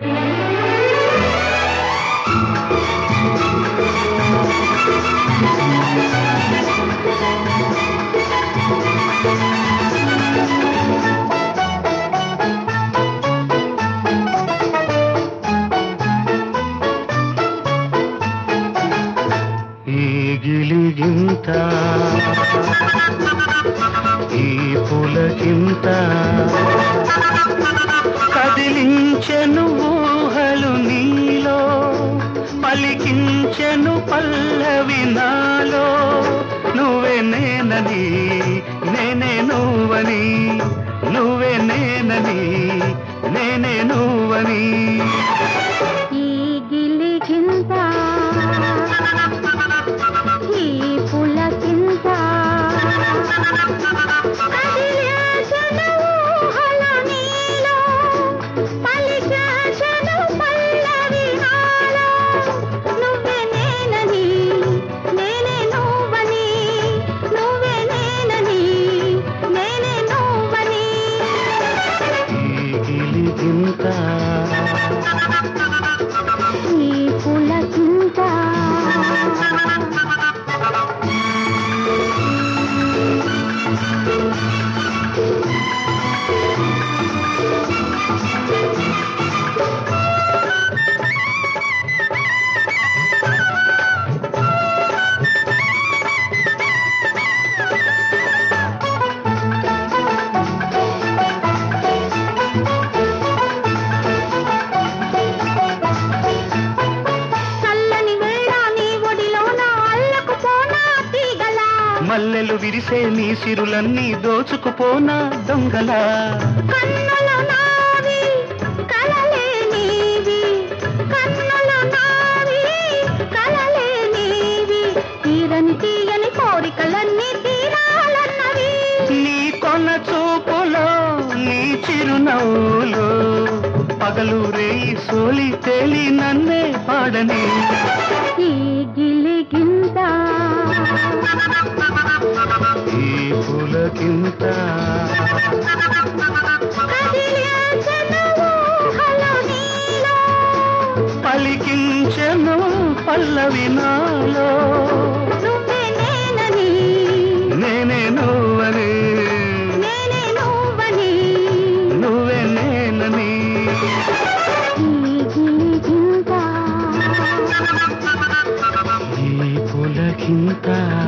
ఈ గిలిగింత ఈ పులకింత కదిలించెను ఊహలు నీలో పలికించెను పల్లవి నాలో నువ్వే నేనని నేనే నువ్వని నువ్వే నేనని నేనే నువ్వని ఈ గిలిగింత ఈ పులకింత కదిలాచెను ఊహల నీలో, పలికాచెను పల్లవి నాలో. నువ్వే నేనని, నేనే నువ్వని, నువ్వే నేనని, నేనే నువ్వని. ఈ గిలిగింత ఈ పులకింత చల్లని వేళ నీ ఒడిలోన అల్లకు పోనా తీగలా మల్లెలు విరిసే నీ సిరులన్నీ దోచుకుపోనా దొంగలా కన్నులు నావి కలలే నీవి కన్నులు నావి కలలే నీవి తీరని తీయని కోరికలన్నీ తీరాలన్నవి నీ కొన చూపులో నీ చిరునవ్వులో పగలు రేయి సోలి తేలి నన్నే పాడని ఈ గిలిగింత ఈ పులకింత కదిలాచెను ఊహలు నీలో పలికించెను పల్లవి నాలో నువ్వే నేనని నేనే నువ్వని నేనే నువ్వని నువ్వే నేనని ఈ గిలిగింత ఈ పులకింత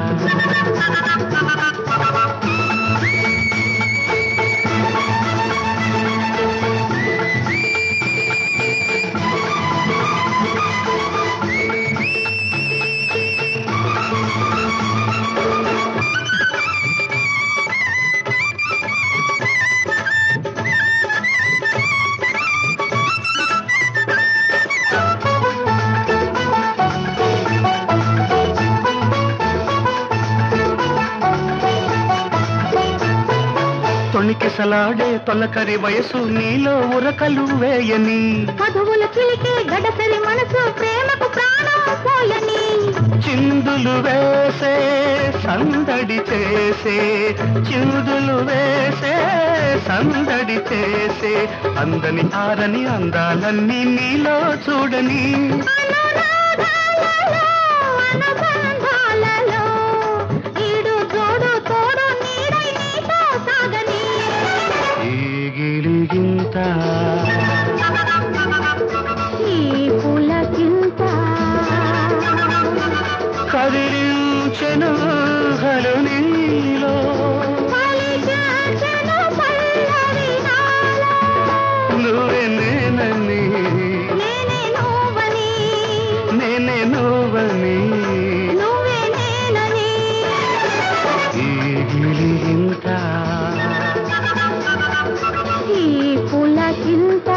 తొణికిసలాడే తొలకరి వయసు నీలో ఉరకలు వేయని మధువులు చిలికే గడసరి మనసు ప్రేమకు ప్రాణం పోయని చిందులు వేసే సందడి చేసే చిందులు వేసే సందడి చేసే అందని ఆరని అందాలన్నీ నీలో చూడని అనురాగాలలో, అనుబంధాలలో, ఈడు జోడు తోడు నీడై నీతో సాగని ఈ గిలిగింత ఈ పులకింత కదిలించెను హలు నీలో పలికాచెను పల్లవి నాలో. నువ్వే నేనని నేనే నువ్వని నేనే నువ్వని నువ్వే నేనని ఈ గిలిగింత ఈ పులకింత